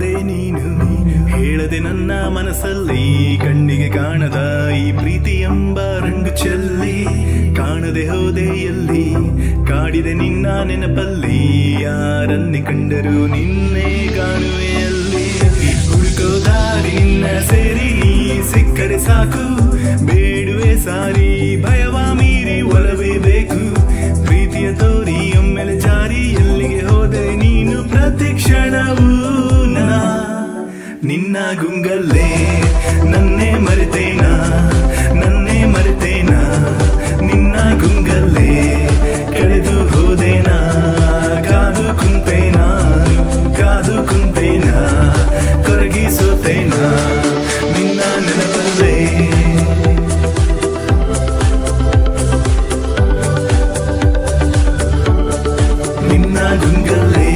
ಹೋದೆ ನೀನು ಹೇಳದೆ ನನ್ನ ಮನಸ್ಸಲ್ಲಿ ಕಣ್ಣಿಗೆ ಕಾಣದ ಈ ಪ್ರೀತಿ ಎಂಬ ರಂಗು ಚೆಲ್ಲಿ ಕಾಣದೆ ಹೋದೆ ಎಲ್ಲಿ ಕಾಡಿದೆ ನಿನ್ನ ನೆನಪಲ್ಲಿ ಯಾರನ್ನೇ ಕಂಡರೂ ನಿನ್ನೆ ಕಾಣುವೆ ಅಲ್ಲಿ ಹುಡುಕೋ ದಾರಿ ನಿನ್ನ ಸೇರಿ ನೀ ಸಿಕ್ಕರೆ ಸಾಕು ಬೇಡುವೆ ಸಾರಿ ಭಯವ ಮೀರಿ ಒಲವೇ ಬೇಕು ಪ್ರೀತಿಯ ತೋರಿ ಒಮ್ಮೆಲೆ ಜಾರಿ ಎಲ್ಲಿಗೆ ಹೋದೆ ನೀನು ಪ್ರತಿ ಕ್ಷಣವೂ ನಾ ನಿನ್ನ ಗುಂಗಲ್ಲೇ ನನ್ನೇ ಮರೆತೇನಾ ನನ್ನೇ ಮರೆತೇನಾ ನಿನ್ನ ಗುಂಗಲ್ಲೇ ಕಳೆದು ಹೋದೇನಾ ಕಾದು ಕುಂತೇನಾ ಕಾದು ಕುಂತೇನಾ ಕೊರಗಿ ಸೋತೇನಾ ನಿನ್ನ ನೆನಪಲ್ಲೇ ನಿನ್ನ ಗುಂಗಲ್ಲೇ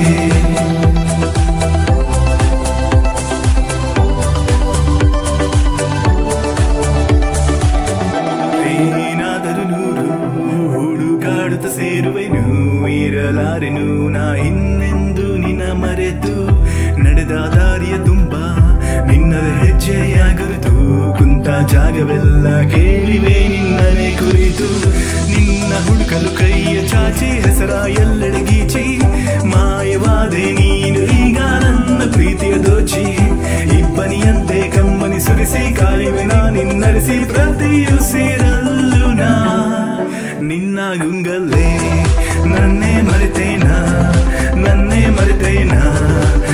ಏನಾದರೂ ನೂರು ಹುಡುಕಾಡುತ್ತ ಸೇರುವೆನು ಇರಲಾರೆನು ನಾ ಇನ್ನೆಂದು ನಿನ್ನ ಮರೆತು ನಡೆದ ದಾರಿಯ ತುಂಬ ನಿನ್ನದ ಹೆಜ್ಜೆಯ ಗುರುತು ಕುಂತ ಜಾಗವೆಲ್ಲ ಕೇಳಿವೆ ನಿನ್ನನೆ ಕುರಿತು ನಿನ್ನ ಹುಡುಕಲು ಕೈಯ ಚಾಚಿ ಹೆಸರ ಎಲ್ಲೆಡೆ ಗೀಚಿ ಮಾಯವಾದೆ ನೀನು ಈಗ ನನ್ನ ಪ್ರೀತಿಯ ದೋಚಿ ಇಬ್ಬನಿಯಂತೆ ಕಮ್ಮನಿ ಸುರಿಸಿ ಕಾಲಿವೆ ನಾ ನಿನ್ನರಿಸಿ ಪ್ರತಿಯುಸಿರಲ್ಲು ನಾ ನಿನ್ನ ಗುಂಗಲ್ಲೇ ನನ್ನೇ ಮರೆತೇನಾ ನನ್ನೇ ಮರೆತೇನಾ